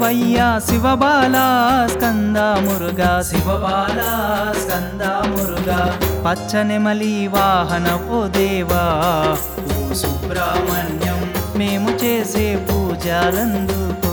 వయ్యా శివబాల స్కంద మురుగా శివబాల స్కంద మురుగా పచ్చనెమలి వాహన ఓ దేవా ఓ సుబ్రహ్మణ్యం మేము చేసే పూజలందుకో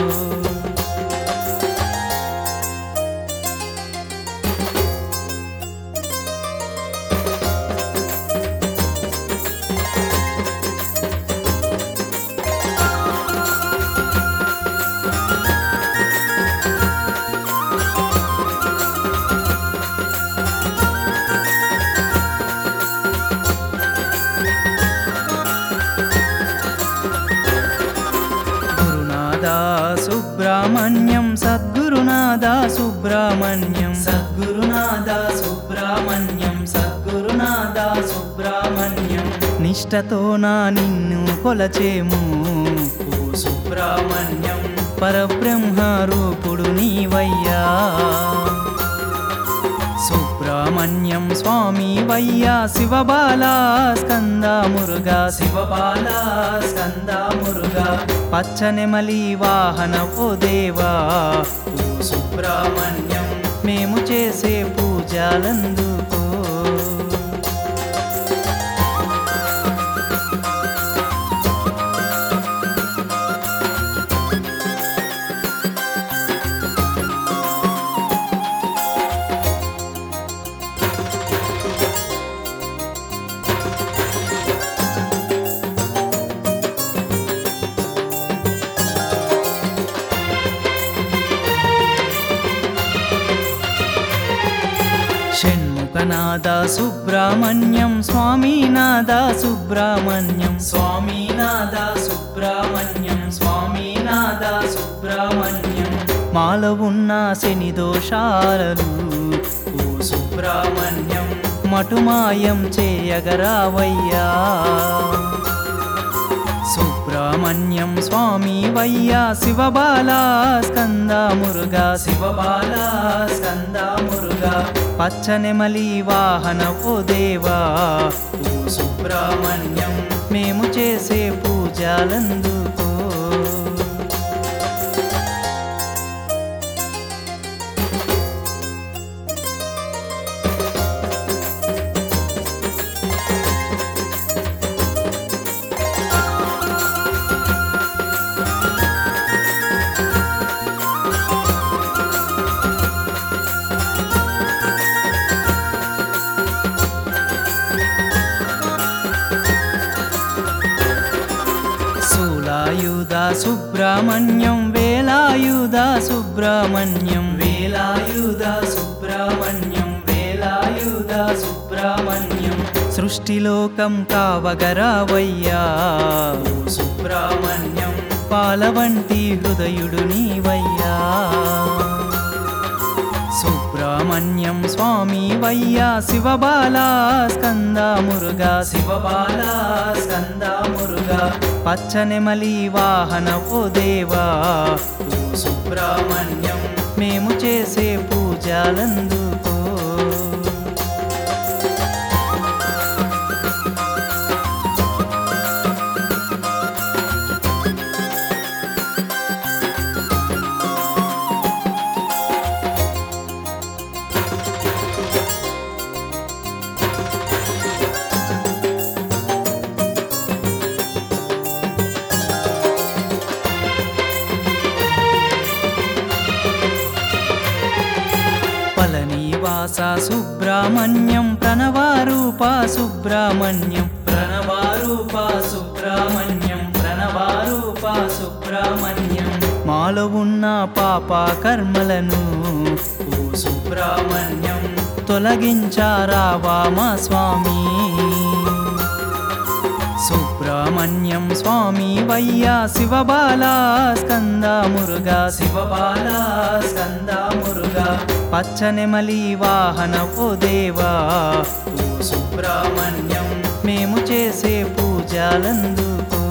గురునాథ సుబ్రహ్మణ్యం సద్గురునాథ సుబ్రహ్మణ్యం సద్గురునాథ సుబ్రహ్మణ్యం సద్గురునాథ సుబ్రహ్మణ్యం నిష్టతో నా నిన్ను కొలచేము ఓ సుబ్రహ్మణ్యం పరబ్రహ్మ రూపుడు నీవయ్యా సుబ్రహ్మణ్యం స్వామి వయ్యా శివబాల స్కంద మురుగా శివబాల స్కంద మురుగా పచ్చనెమలి వాహన ఓ దేవా ఓ సుబ్రహ్మణ్యం మేము చేసే పూజలందుకో షణ్ముఖనాద సుబ్రహ్మణ్యం స్వామినాథ సుబ్రహ్మణ్యం స్వామినాథ సుబ్రహ్మణ్యం స్వామినాథ సుబ్రహ్మణ్యం మాల ఉన్న శని దోషాలను ఓ సుబ్రహ్మణ్యం మటుమాయం చేయగరావయ్యా సుబ్రహ్మణ్యం స్వామి వయ్యా శివబాల స్కంద మురుగా శివబాల స్కంద మురుగా పచ్చనెమలి వాహన ఓ దేవా ఓ సుబ్రహ్మణ్యం మేము చేసే పూజలందుకో శూలాయుధ సుబ్రహ్మణ్యం వేలాయుధ సుబ్రహ్మణ్యం వేలాయుధ సుబ్రహ్మణ్యం వేలాయుధ సుబ్రహ్మణ్యం సృష్టిలోకం కావగరావయ్యా ఓ సుబ్రహ్మణ్యం పాలవంటి హృదయుడు నీవయ్యా సుబ్రహ్మణ్యం స్వామి వయ్యా శివబాల స్కంద మురుగా శివబాల స్కంద మురుగా పచ్చనెమలి వాహన ఓ దేవా ఓ సుబ్రహ్మణ్యం మేము చేసే పూజలందుకో పళనివాస సుబ్రహ్మణ్యం ప్రణవారూప సుబ్రహ్మణ్యం ప్రణవారూప సుబ్రహ్మణ్యం ప్రణవారూప సుబ్రహ్మణ్యం మాలో ఉన్న పాప కర్మలను ఓ సుబ్రహ్మణ్యం తొలగించారావా మా స్వామి సుబ్రహ్మణ్యం స్వామి వయ్యా శివబాల స్కంద మురుగా శివబాల స్కంద మురుగా పచ్చనెమలి వాహన ఓ దేవా ఓ సుబ్రహ్మణ్యం మేము చేసే పూజలందుకో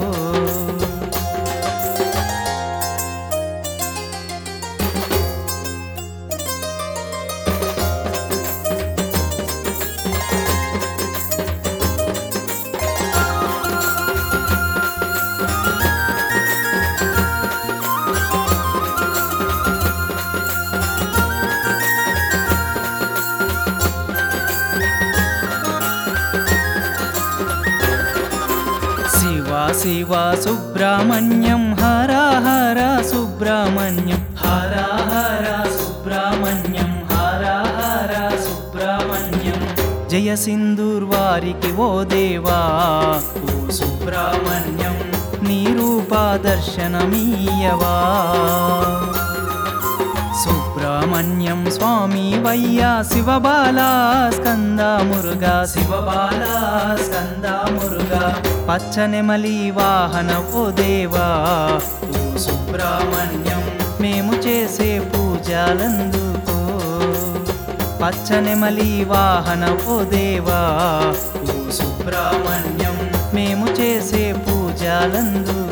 శివ సుబ్రహ్మణ్యం హర హర సుబ్రహ్మణ్యం హర హర సుబ్రహ్మణ్యం హర హర సుబ్రహ్మణ్యం జయ సింధూర్ వారికి ఓ దేవా ఓ సుబ్రహ్మణ్యం నీ రూప దర్శనమీయవా సుబ్రహ్మణ్యం స్వామి వయ్యా శివబాలా స్కంద మురుగా శివబాలా స్కంద మురుగా పచ్చనెమలి వాహన ఓ దేవా ఓ సుబ్రహ్మణ్యం మేము చేసే పూజలందుకో పచ్చనెమలి వాహన ఓ దేవా ఓ సుబ్రహ్మణ్యం మేము చేసే పూజలందుకో